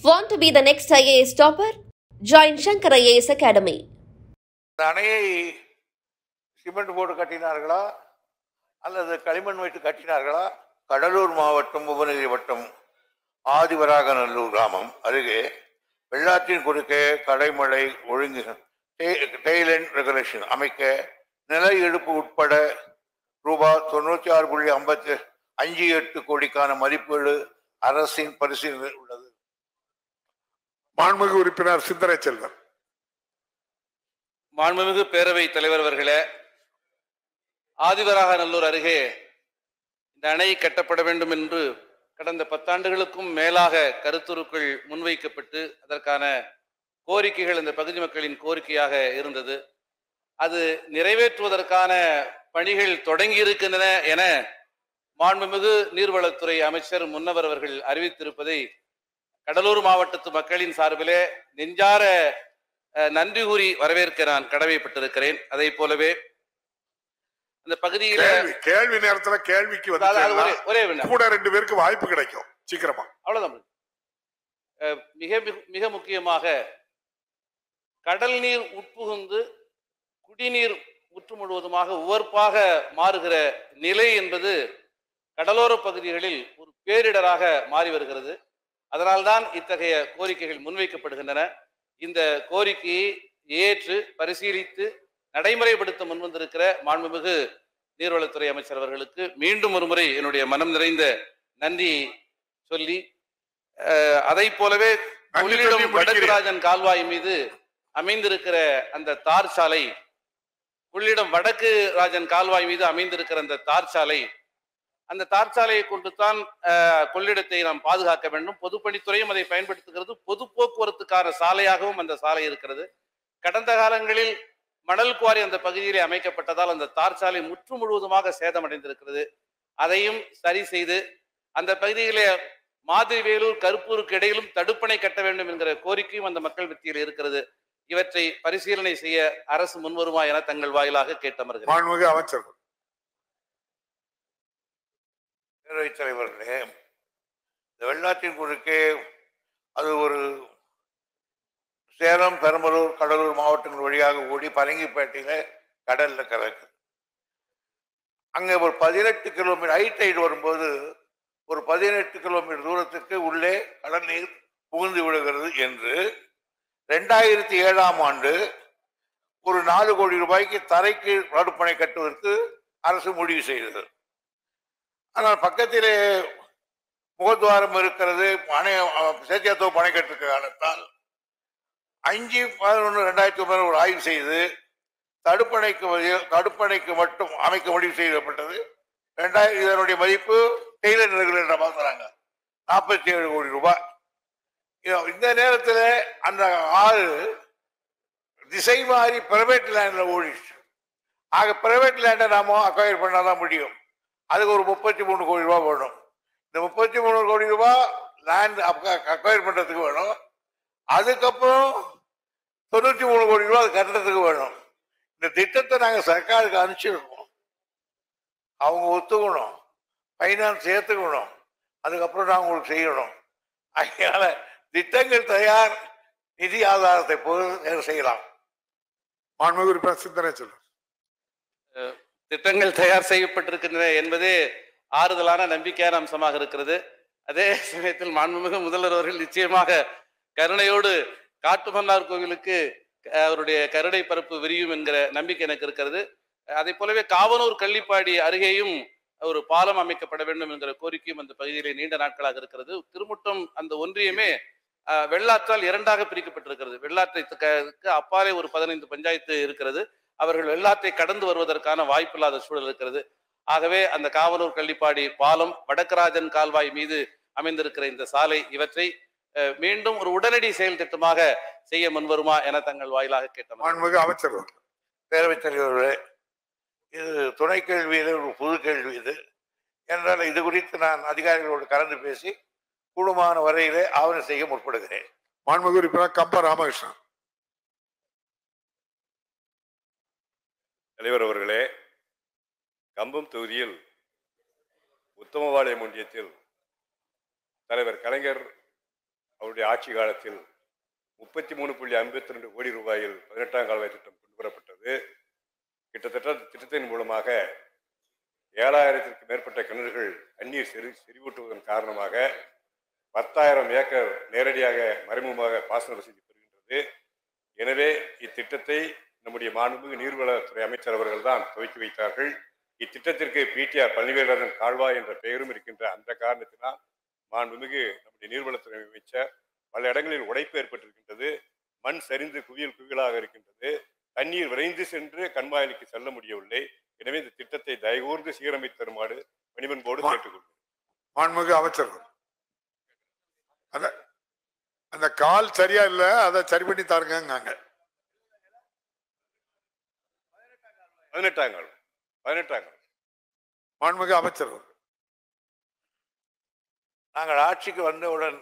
Want to be the next IAS topper? Join Shankar IAS Academy. இந்த அணையை cement போட்டு கட்டினார்களா அல்லது களிமண் வைத்து கட்டினார்களா கடலூர் மாவட்டம் புவனகிரி வட்டம் ஆதிவராகநல்லூர் கிராமம் அருகே வெள்ளாற்றின் குறுக்கே கடைமழை ஒழுங்கு டெய்லன் ரெகுலேஷன் அமைக்க நில எடுப்பு உட்பட ரூபாய் தொண்ணூற்றி ஆறு புள்ளி ஐம்பத்தி அஞ்சு எட்டு கோடிக்கான மதிப்பீடு அரசின் பரிசீலனையில் உள்ளது மாண்புமிகு உறுப்பினர் சிந்தனை செல்வன் மாண்புமிகு பேரவைத் தலைவர் அவர்களே ஆதிவராகநல்லூர் அருகே இந்த அணை கட்டப்பட வேண்டும் என்று கடந்த பத்தாண்டுகளுக்கும் மேலாக கருத்துருக்கள் முன்வைக்கப்பட்டு அதற்கான கோரிக்கைகள் இந்த பகுதி மக்களின் கோரிக்கையாக இருந்தது அது நிறைவேற்றுவதற்கான பணிகள் தொடங்கி இருக்கின்றன என மாண்புமிகு நீர்வளத்துறை அமைச்சர் முன்னவர் அவர்கள் அறிவித்திருப்பதை கடலூர் மாவட்டத்து மக்களின் சார்பிலே நெஞ்சார அஹ், நன்றி கூறி வரவேற்க நான் கடமைப்பட்டிருக்கிறேன் அதை போலவே அந்த பகுதியில கேள்வி கேள்வி நேரத்துல கேள்விக்கு வந்து அதாவது அது கேளலாம். ஒரே- ஒரே வினா. கூட ரெண்டு பேருக்கு வாய்ப்பு கிடைக்கும் சீக்கிரமா அவ்வளவுதான் அஹ், மிக மிக- மிக முக்கியமாக கடல் நீர் உட்புகுந்து குடிநீர் முற்று முழுவதுமாக உவர்ப்பாக மாறுகிற நிலை என்பது கடலோர பகுதிகளில் ஒரு பேரிடராக மாறி வருகிறது அதனால்தான் இத்தகைய கோரிக்கைகள் முன்வைக்கப்படுகின்றன இந்த கோரிக்கையை ஏற்று பரிசீலித்து நடைமுறைப்படுத்த முன்வந்திருக்கிற மாண்புமிகு நீர்வளத்துறை அமைச்சர் அவர்களுக்கு மீண்டும் ஒருமுறை என்னுடைய மனம் நிறைந்த நன்றி சொல்லி அஹ், அதைப் போலவே நன்றி சொல்லி கொள்ளிடம் முடிக்கிறேன். வடக்குராஜன் கால்வாய் மீது அமைந்திருக்கிற அந்த தார் சாலை கொள்ளிடம் வடக்கு ராஜன் கால்வாய் மீது அமைந்திருக்கிற அந்த தார் சாலை அந்த தார் சாலையை கொண்டுதான் அஹ், கொள்ளிடத்தை நாம் பாதுகாக்க வேண்டும் பொதுப்பணித்துறையும் அதை பயன்படுத்துகிறது பொது போக்குவரத்துக்கான சாலையாகவும் அந்த சாலை இருக்கிறது கடந்த காலங்களில் மணல் குவாரி அந்த பகுதியிலே அமைக்கப்பட்டதால் அந்த தார் சாலை முற்று முழுவதுமாக சேதமடைந்திருக்கிறது அதையும் சரி செய்து அந்த பகுதியிலே மாதிரி வேலூர் கருப்பூருக்கு இடையிலும் தடுப்பணை கட்ட வேண்டும் என்கிற கோரிக்கையும் அந்த மக்கள் மத்தியில் இருக்கிறது இவற்றை பரிசீலனை செய்ய அரசு முன்வருமா என தங்கள் வாயிலாக கேட்டமர்கிறேன் மாண்புமிகு அமைச்சர் பேரவைத் தலைவர்களே இந்த வெள்ளாற்றின் குறுக்கே அது ஒரு சேலம் பெரம்பலூர் கடலூர் மாவட்டங்கள் வழியாக ஓடி பரங்கிப்பேட்டையில கடல்ல கலக்கு அங்க ஒரு பதினெட்டு கிலோமீட்டர் ஹை டைடு வரும்போது ஒரு பதினெட்டு கிலோமீட்டர் தூரத்துக்கு உள்ளே கடல் நீர் புகுந்து விடுகிறது என்று ரெண்டாயிரத்தி ஏழாம் ஆண்டு ஒரு நாலு கோடி ரூபாய்க்கு தரைக்கு தடுப்பணை கட்டுவதற்கு அரசு முடிவு செய்தது ஆனால் பக்கத்திலே முகத்வாரம் இருக்கிறது அணை சேத்தியாத்தோ பணை கட்டுற காலத்தால் அஞ்சு பதினொன்று ரெண்டாயிரத்தி ஒன்பது ஒரு ஆய்வு செய்து தடுப்பணைக்கு வழி- தடுப்பணைக்கு மட்டும் அமைக்க முடிவு செய்யப்பட்டது ரெண்டாயிரம் இதனுடைய மதிப்பு டெய்லர் ரெகுலேட்டர் பார்க்குறாங்க நாற்பத்தி ஏழு கோடி ரூபாய் இது- இந்த நேரத்தில் அந்த ஆறு திசை மாறி பிரைவேட் லேண்டில் ஓடிச்சு ஆக பிரைவேட் லேண்டை நாம அக்வயர் பண்ணாதான் முடியும் அதுக்கு ஒரு முப்பத்தி மூணு கோடி ரூபாய் வேணும் இந்த முப்பத்தி மூணு கோடி ரூபாய் லேண்ட் அக்வயர் பண்றதுக்கு வேணும் அதுக்கப்புறம் தொண்ணூத்தி மூணு கோடி ரூபாய் அது கட்டுறதுக்கு வேணும் இந்த திட்டத்தை நாங்க சர்க்காருக்கு அனுப்பிச்சிருக்கோம் அவங்க ஒத்துக்கணும் ஃபைனான்ஸ் ஏத்துக்கணும் அதுக்கப்புறம் நான் உங்களுக்கு செய்யணும் அதனால திட்டங்கள் தயார் நிதி ஆதாரத்தை பொறுத்து செய்யலாம் மாண்புமிகு உறுப்பினர் சிந்தனை செல்வன் திட்டங்கள் தயார் செய்யப்பட்டிருக்கின்றன என்பதே ஆறுதலான நம்பிக்கையான அம்சமாக இருக்கிறது அதே சமயத்தில் மாண்புமிகு முதல்வர் அவர்கள் நிச்சயமாக கருணையோடு காட்டுமன்னார் கோவிலுக்கு அஹ், அவருடைய கருணை பரப்பு விரியும் என்கிற நம்பிக்கை எனக்கு இருக்கிறது அதை போலவே காவனூர் கள்ளிப்பாடி அருகேயும் ஒரு பாலம் அமைக்கப்பட வேண்டும் என்கிற கோரிக்கையும் அந்த பகுதியிலே நீண்ட நாட்களாக இருக்கிறது திருமுட்டம் அந்த ஒன்றியமே அஹ், வெள்ளாற்றால் இரண்டாக பிரிக்கப்பட்டிருக்கிறது வெள்ளாற்றை அப்பாலே ஒரு பதினைந்து பஞ்சாயத்து இருக்கிறது அவர்கள் வெள்ளாற்றை கடந்து வருவதற்கான வாய்ப்பில்லாத சூழல் இருக்கிறது ஆகவே அந்த காவலூர் கள்ளிப்பாடி பாலம் வடக்கராஜன் கால்வாய் மீது அமைந்திருக்கிற இந்த சாலை இவற்றை அஹ், மீண்டும் ஒரு உடனடி செயல் திட்டமாக செய்ய முன்வருமா என தங்கள் வாயிலாக கேட்டோம் மாண்புமிகு அமைச்சர் அவர்கள். பேரவைத் தலைவர்களே இது துணை கேள்வியில் ஒரு புது கேள்வி இது என்றால் இது குறித்து நான் அதிகாரிகளோடு கலந்து பேசி கூடுமான வரையிலே ஆவணம் செய்ய முற்படுகிறேன் மாண்புமிகு உறுப்பினர் கம்ப ராமகிருஷ்ணன் தலைவர் அவர்களே கம்பம் தொகுதியில் உத்தமபாளையம் ஒன்றியத்தில் தலைவர் கலைஞர் அவருடைய ஆட்சி காலத்தில் முப்பத்தி மூணு புள்ளி ஐம்பத்தி ரெண்டு கோடி ரூபாயில் பதினெட்டாம் கால்வாய் திட்டம் கொண்டு வரப்பட்டது கிட்டத்தட்ட அந்த திட்டத்தின் மூலமாக ஏழாயிரத்திற்கு மேற்பட்ட கிணறுகள் தண்ணீர் செறி செறிவூட்டுவதன் காரணமாக பத்தாயிரம் ஏக்கர் நேரடியாக மறைமுகமாக பாசன வசதி பெறுகின்றது எனவே இத்திட்டத்தை நம்முடைய மாண்புமிகு நீர்வளத்துறை அமைச்சர் அவர்கள் தான் துவக்கி வைத்தார்கள் இத்திட்டத்திற்கு பிடிஆர் பழனிவேலரன் கால்வாய் என்ற பெயரும் இருக்கின்ற அந்த காரணத்தினால் மாண்புமிகு நம்முடைய நீர்வளத்துறை அமைச்சர் பல இடங்களில் உடைப்பு ஏற்பட்டிருக்கின்றது மண் சரிந்து குவியல் குவியலாக இருக்கின்றது தண்ணீர் விரைந்து சென்று கண்மாயிலுக்கு செல்ல முடியவில்லை எனவே இந்த திட்டத்தை தயகூர்ந்து சீரமைத்து தருமாறு பணிவன்போடு மா- கேட்டுக்கொள்கிறேன் மாண்புமிகு அமைச்சர் அந்த அந்த கால் சரியா இல்ல அதை சரி பண்ணி தாருங்கங்க பதினெட்டாம் கால் பதினெட்டாம் கால் மாண்புமிகு அமைச்சர் நாங்கள் ஆட்சிக்கு வந்தவுடன்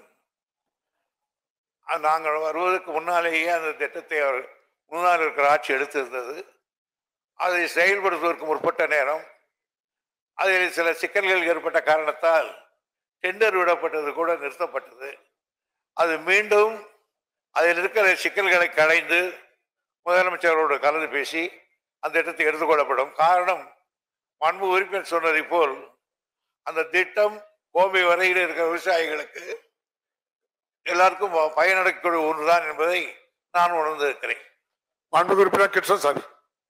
அஹ், நாங்கள் வருவதற்கு முன்னாலேயே அந்த திட்டத்தை அவர் முன்னால் இருக்கிற ஆட்சி எடுத்திருந்தது அதை செயல்படுத்துவதற்கு முற்பட்ட நேரம் அதில் சில சிக்கல்கள் ஏற்பட்ட காரணத்தால் டெண்டர் விடப்பட்டது கூட நிறுத்தப்பட்டது அது மீண்டும் அதில் இருக்கிற சிக்கல்களை களைந்து முதலமைச்சரோடு கலந்து பேசி அந்த திட்டத்தை எடுத்துக்கொள்ளப்படும் காரணம் மாண்பு உறுப்பினர் சொன்னதை போல் அந்த திட்டம் கோவை வரையில் இருக்கிற விவசாயிகளுக்கு எல்லாருக்கும் ப- பயனடைக்கக்கூடிய ஒன்றுதான் என்பதை நான் உணர்ந்திருக்கிறேன் மாண்புமிகு உறுப்பினர் கிருஷ்ணசாமி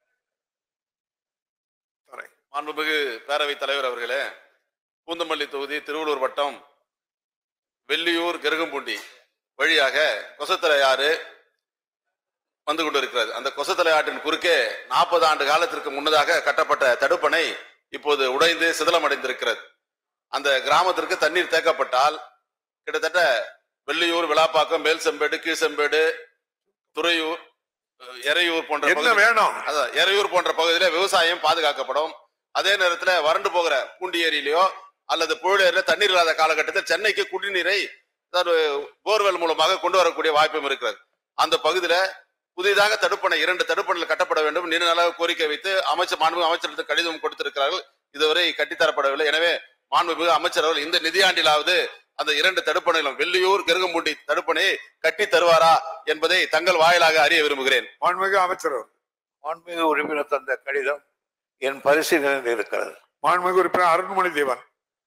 மாண்புமிகு பேரவைத் தலைவர் அவர்களே பூந்தமல்லி தொகுதி திருவள்ளூர் வட்டம் வெள்ளியூர் கெருகம்பூண்டி வழியாக கொசத்தலை ஆறு வந்து கொண்டிருக்கிறது அந்த கொசத்தலை ஆற்றின் குறுக்கே நாற்பது ஆண்டு காலத்திற்கு முன்னதாக கட்டப்பட்ட தடுப்பணை இப்போது உடைந்து சிதலமடைந்திருக்கிறது அந்த கிராமத்திற்கு தண்ணீர் தேக்கப்பட்டால் கிட்டத்தட்ட வெள்ளியூர் விளாப்பாக்கம் மேல் செம்பேடு கீழ்செம்பேடு துறையூர் அஹ், எறையூர் போன்ற என்ன பகுதி- வேணும் அதான் எறையூர் போன்ற பகுதியில விவசாயம் பாதுகாக்கப்படும் அதே நேரத்துல வறண்டு போகிற பூண்டி ஏரியிலயோ அல்லது புழலேரியில தண்ணீர் இல்லாத காலகட்டத்தில் சென்னைக்கு குடிநீரை அதாவது போர்வெல் மூலமாக கொண்டு வரக்கூடிய வாய்ப்பும் இருக்கிறது அந்த பகுதியில புதிதாக தடுப்பணை இரண்டு தடுப்பணைகள் கட்டப்பட வேண்டும் நீண்ட நாளாக கோரிக்கை வைத்து அமைச்சர் மாண்புமிகு அமைச்சருக்கு கடிதம் கொடுத்திருக்கிறார்கள் இதுவரை கட்டித்தரப்படவில்லை எனவே மாண்புமிகு அமைச்சர் அவர்கள் இந்த நிதியாண்டிலாவது அந்த இரண்டு தடுப்பணைகளும் வெள்ளியூர் கெருகம்பூண்டி தடுப்பணையை கட்டி தருவாரா என்பதை தங்கள் வாயிலாக அறிய விரும்புகிறேன் மாண்புமிகு அமைச்சர் மாண்புமிகு உறுப்பினர் தந்த கடிதம் என் பரிசீலனையில் இருக்கிறது மாண்புமிகு உறுப்பினர் அருண்மொழி தேவன்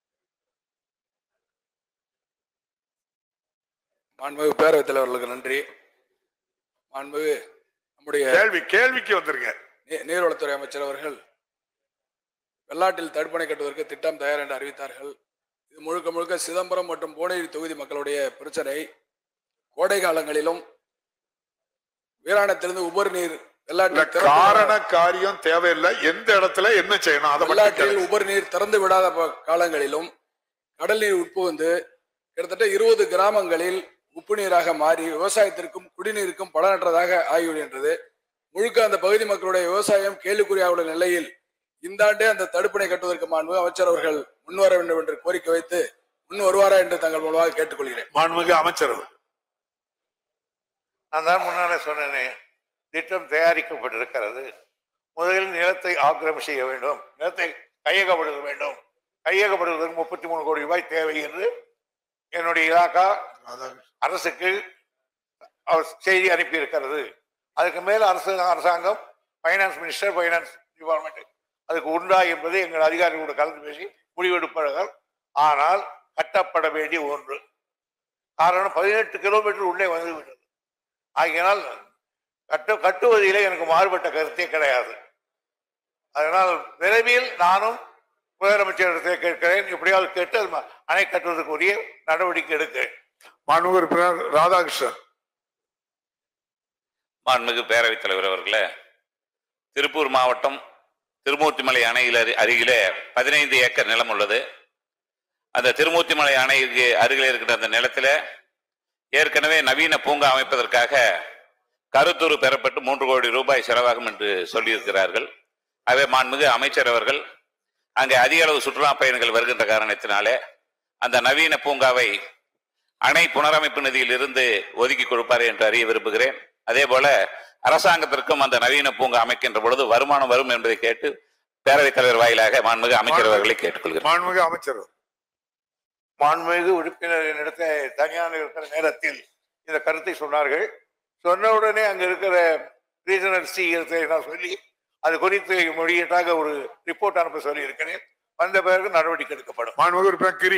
மாண்புமிகு பேரவைத் தலைவர்களுக்கு நன்றி மாண்புமிகு நம்முடைய கேள்வி கேள்விக்கு வந்திருங்க நீ- நீர்வளத்துறை அமைச்சர் அவர்கள் வெள்ளாட்டில் தடுப்பணை கட்டுவதற்கு திட்டம் தயார் என்று அறிவித்தார்கள் இது முழுக்க முழுக்க சிதம்பரம் மற்றும் புவனகிரி தொகுதி மக்களுடைய பிரச்சனை கோடை காலங்களிலும் வீராணத்திலிருந்து உபரி நீர் இல்ல வெள்ளாற்றில் திறந்து காரண காரியம் தேவையில்லை எந்த இடத்துல என்ன செய்யணும் அதை மட்டும் வெள்ளாற்றில் கேளுங்க. உபரி நீர் திறந்து விடாத ப- காலங்களிலும் கடல் நீர் உட்புகுந்து கிட்டத்தட்ட இருபது கிராமங்களில் உப்பு நீராக மாறி விவசாயத்திற்கும் குடிநீருக்கும் பலனற்றதாக ஆகிவிடுகின்றது முழுக்க அந்த பகுதி மக்களுடைய விவசாயம் கேள்விக்குறியாக உள்ள நிலையில் இந்த ஆண்டே அந்த தடுப்பணை கட்டுவதற்கு மாண்பு அமைச்சர் அவர்கள் முன்வர வேண்டும் என்று கோரிக்கை வைத்து முன் வருவாரா என்று தங்கள் மூலமாக கேட்டுக்கொள்கிறேன் மாண்புமிகு அமைச்சர் நான் தான் முன்னாலே சொன்னேனே திட்டம் தயாரிக்கப்பட்டிருக்கிறது முதலில் நிலத்தை ஆக்கிரமி செய்ய வேண்டும் நிலத்தை கையகப்படுத்த வேண்டும் கையகப்படுவதற்கு முப்பத்தி மூணு கோடி ரூபாய் தேவை என்று என்னுடைய இலாக்கா அரசுக்கு அவர் செய்தி அனுப்பியிருக்கிறது அதுக்கு மேல் அரசு அரசாங்கம் ஃபைனான்ஸ் மினிஸ்டர் ஃபைனான்ஸ் டிபார்ட்மெண்ட் அதுக்கு உண்டா என்பதை எங்கள் அதிகாரிகளோடு கலந்து பேசி முடிவெடுப்பார்கள் ஆனால் கட்டப்பட வேண்டிய ஒன்று காரணம் பதினெட்டு கிலோமீட்டர் உள்ளே வந்து விட்டது ஆகையினால் கட்ட கட்டுவதிலே எனக்கு மாறுபட்ட கருத்தே கிடையாது அதனால் விரைவில் நானும் முதலமைச்சரிடத்தை கேட்கிறேன் எப்படியாவது கேட்டு அது ம- அணை கட்டுவதற்குரிய நடவடிக்கை எடுக்கிறேன் மாண்புமிகு உறுப்பினர் ராதாகிருஷ்ணன் மாண்புமிகு பேரவைத் தலைவர் அவர்களே திருப்பூர் மாவட்டம் திருமூர்த்திமலை அணையில் அரு- அருகிலே பதினைந்து ஏக்கர் நிலம் உள்ளது அந்த திருமூர்த்திமலை அணைக்கு அருகிலே இருக்கிற அந்த நிலத்தில ஏற்கனவே நவீன பூங்கா அமைப்பதற்காக கருத்துரு பெறப்பட்டு மூன்று கோடி ரூபாய் செலவாகும் என்று சொல்லியிருக்கிறார்கள் ஆகவே மாண்புமிகு அமைச்சர் அவர்கள் அங்கே அதிக அளவு சுற்றுலா பயணிகள் வருகின்ற காரணத்தினாலே அந்த நவீன பூங்காவை அணை புனரமைப்பு நிதியில் இருந்து ஒதுக்கி கொடுப்பார் என்று அறிய விரும்புகிறேன் அதே போல அரசாங்கத்திற்கும் அந்த நவீன பூங்கா அமைக்கின்ற பொழுது வருமானம் வரும் என்பதை கேட்டு பேரவைத் தலைவர் வாயிலாக மாண்புமிகு அமைச்சர் அவர்களை கேட்டுக்கொள்கிறேன் மாண்புமிகு அமைச்சர் மாண்புமிகு உறுப்பினரின் இடத்த தனியான இருக்கிற நேரத்தில் இந்த கருத்தை சொன்னார்கள் சொன்ன உடனே அங்க இருக்கிற ரீஜனல் சி நான் சொல்லி அது குறித்து மொழியீட்டாக ஒரு ரிப்போர்ட் அனுப்ப சொல்லி இருக்கிறேன் வந்த பிறகு நடவடிக்கை எடுக்கப்படும் மாண்புமிகு உறுப்பினர் கிரி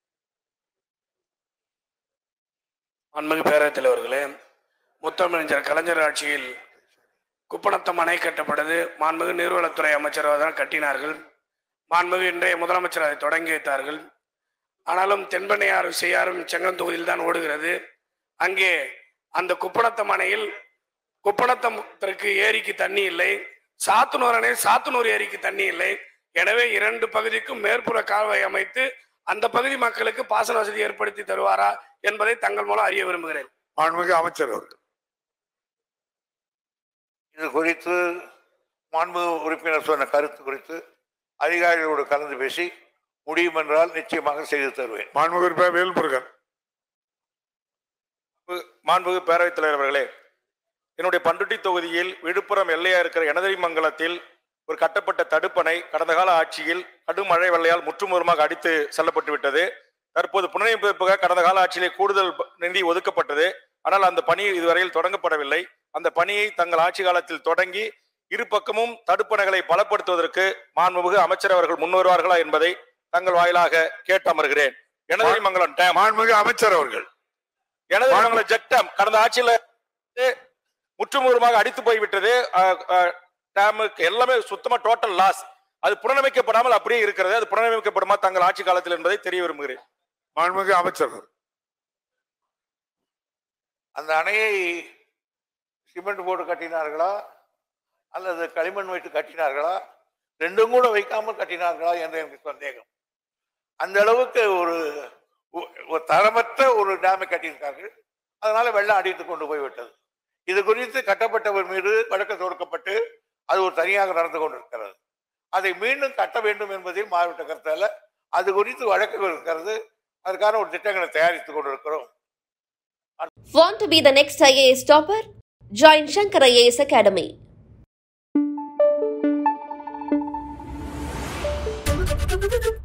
அன்மிகு பேரவைத் தலைவர்களே முத்தமிழஞ்சர் கலைஞர் ஆட்சியில் குப்பணத்தம் அணை கட்டப்பட்டது மாண்புமிகு நீர்வளத்துறை அமைச்சர் தான் கட்டினார்கள் மாண்புமிகு இன்றைய முதலமைச்சர் அதை தொடங்கி வைத்தார்கள் ஆனாலும் தென்பண்ணையாறு செய்யாறும் செங்கம் தொகுதியில் தான் ஓடுகிறது அங்கே அந்த குப்பணத்தம் அணையில் குப்பணத்தத்திற்கு ஏரிக்கு தண்ணி இல்லை சாத்துனூர் அணை சாத்துனூர் ஏரிக்கு தண்ணி இல்லை எனவே இரண்டு பகுதிக்கும் மேற்புற கால்வாய் அமைத்து அந்த பகுதி மக்களுக்கு பாசன வசதி ஏற்படுத்தி தருவாரா என்பதை தங்கள் மூலம் அறிய விரும்புகிறேன் மாண்புமிகு அமைச்சர் அவர்கள் இது குறித்து மாண்பு உறுப்பினர் சொன்ன கருத்து குறித்து அதிகாரிகளோடு கலந்து பேசி முடியும் என்றால் நிச்சயமாக செய்து தருவேன் மாண்புமிகு உறுப்பினர் வேல்முருகன் மாண்புமிகு பேரவைத் தலைவர் அவர்களே என்னுடைய பண்டுட்டி தொகுதியில் விழுப்புரம் எல்லையா இருக்கிற எனதரிமங்கலத்தில் ஒரு கட்டப்பட்ட தடுப்பணை கடந்த கால ஆட்சியில் கடும் மழை வெள்ளையால் முற்றுமுறுமாக அடித்து செல்லப்பட்டு விட்டது தற்போது புனரமைப்புக்காக கடந்த கால ஆட்சியிலே கூடுதல் ப- நிதி ஒதுக்கப்பட்டது ஆனால் அந்த பணி இதுவரையில் தொடங்கப்படவில்லை அந்த பணியை தங்கள் ஆட்சி காலத்தில் தொடங்கி இரு பக்கமும் தடுப்பணைகளை பலப்படுத்துவதற்கு மாண்புமிகு அமைச்சர் அவர்கள் முன்வருவார்களா என்பதை தங்கள் வாயிலாக கேட்டு அமர்கிறேன் எனதரிமங்கலம் டேம் மாண்புமிகு அமைச்சர் அவர்கள் எனதரிமங்கலம் ஜெட் டேம் கடந்த ஆட்சியில முற்றுமுறுமாக அடித்து போய்விட்டது அஹ், அஹ், டேமுக்கு எல்லாமே சுத்தமா டோட்டல் லாஸ் அது புனரமைக்கப்படாமல் அப்படியே இருக்கிறது அது புனரமைக்கப்படுமா தங்கள் ஆட்சி காலத்தில் என்பதை தெரிய விரும்புகிறேன் மாண்புமிகு அமைச்சர் அவர்கள் அந்த அணையை சிமெண்ட் போட்டு கட்டினார்களா அல்லது களிமண் வைத்து கட்டினார்களா ரெண்டும் கூட வைக்காமல் கட்டினார்களா என்று எனக்கு சந்தேகம் அந்த அளவுக்கு ஒரு ஒ- ஒரு தரமற்ற ஒரு டேமை கட்டியிருக்கார்கள் அதனால வெள்ளம் அடித்து கொண்டு போய் விட்டது இது குறித்து கட்டப்பட்டவர் மீது வழக்கு தொடுக்கப்பட்டு அது ஒரு தனியாக நடந்து கொண்டிருக்கிறது அதை மீண்டும் கட்ட வேண்டும் என்பதில் மாவட்ட கருத்தல்ல அது குறித்து வழக்குகள் இருக்கிறது அதற்கான ஒரு திட்டங்களை தயாரித்துக் கொண்டிருக்கிறோம் Want to be the next IAS topper? Join Shankar IAS Academy. Thank you.